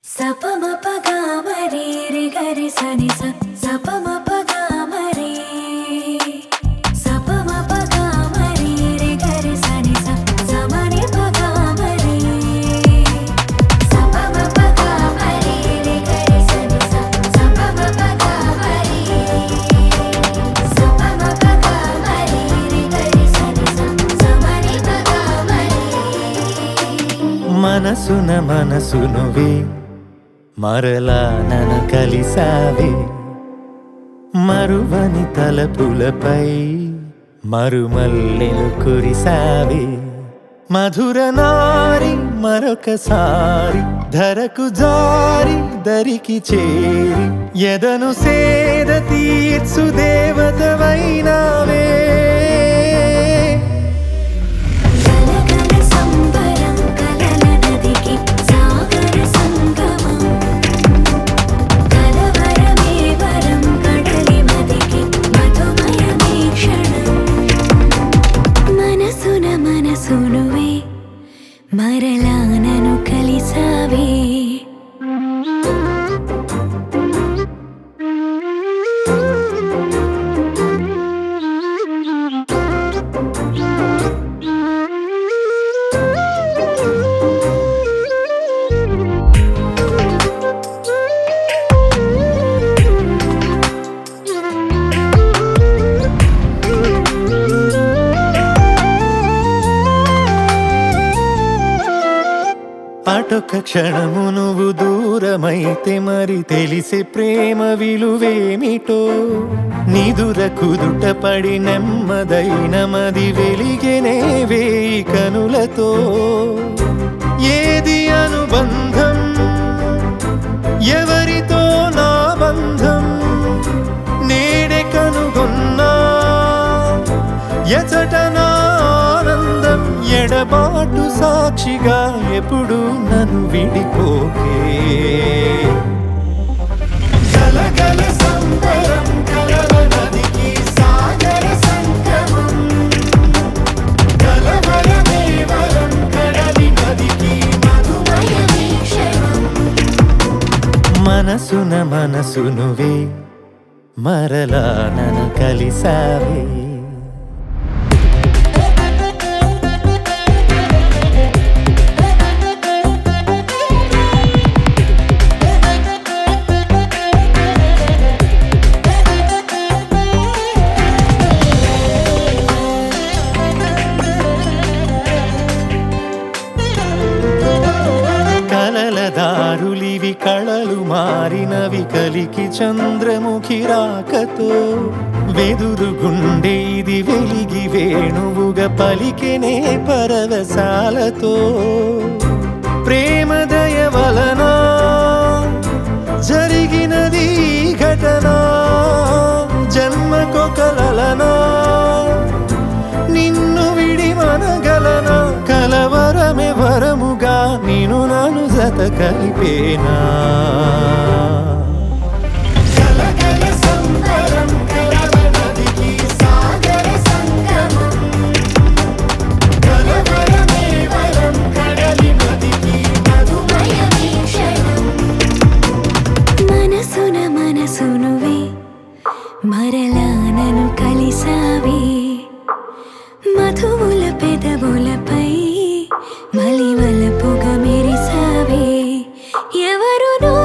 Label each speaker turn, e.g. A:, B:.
A: సపమపగా మరి రి గరి సని స సపమపగా మరి సపమపగా మరి రి గరి సని స సమని పగా మరి సపమపగా మరి రి గరి సని స సపమపగా మరి సపమపగా మరి రి గరి సని స సమని పగా మరి
B: మనసున మనసునువే మరలా నన్ను కలిసావే మరువని తలపులపై మరుమల్లెలు కురిసావే మధుర నారి మరొకసారి ధరకు జారి దరికి చేరి ఎదను సేద తీర్చు దేవతవైనావే
A: కలకల సంబరం కలల నదికి సాగర సంగమం కలవరమే వరం కడలి మదికి మధుమయమే క్షణం మనసున మనసునువే మరలా నన్ను కలిసావే
B: అటొక క్షణము నువ్వు దూరమైతే మరి తెలిసే ప్రేమ విలువేమిటో నిదుర కుదుట పడి నెమ్మదైన మది వెలిగెనే వేయి కనులతో ఏది అనుబంధం ఎవరితో నా బంధం నేడే కనుగొన్నా ఎచట నా ఆనందం ఎడబాటు సాక్షిగా ఎప్పుడు నన్ను విడిపోకే గలగల సంబరం కలల నదికి సాగర సంగమం కలవరమే వరం కడలి నదికి
A: మధుమయమే క్షణం
B: మనసున మనసునువే మరలా నన్ను కలిసావే కలల దారులివి కళలు మారినవి కలికి చంద్రముఖి రాకతో వెదురు గుండె ఇది వెలిగి వేణువుగా పలికెనే పరవశాలతో ప్రేమ దయ వలన జరిగినది ఈ ఘటన జన్మకొకలనా నిన్ను విడి మనగలన కలవరమే వరముగా నేను నన్ను జత కలిపేనా కలకల సంబరం కలల నదికి సాగర సంగమం కలవరమే వరం కడలి నదికి
A: మధుమయమే క్షణం మనసున మనసునువే మరలా నన్ను కలిసావే మధువుల పెదవులపై మలివల పొగ మెరిసావే ఎవరు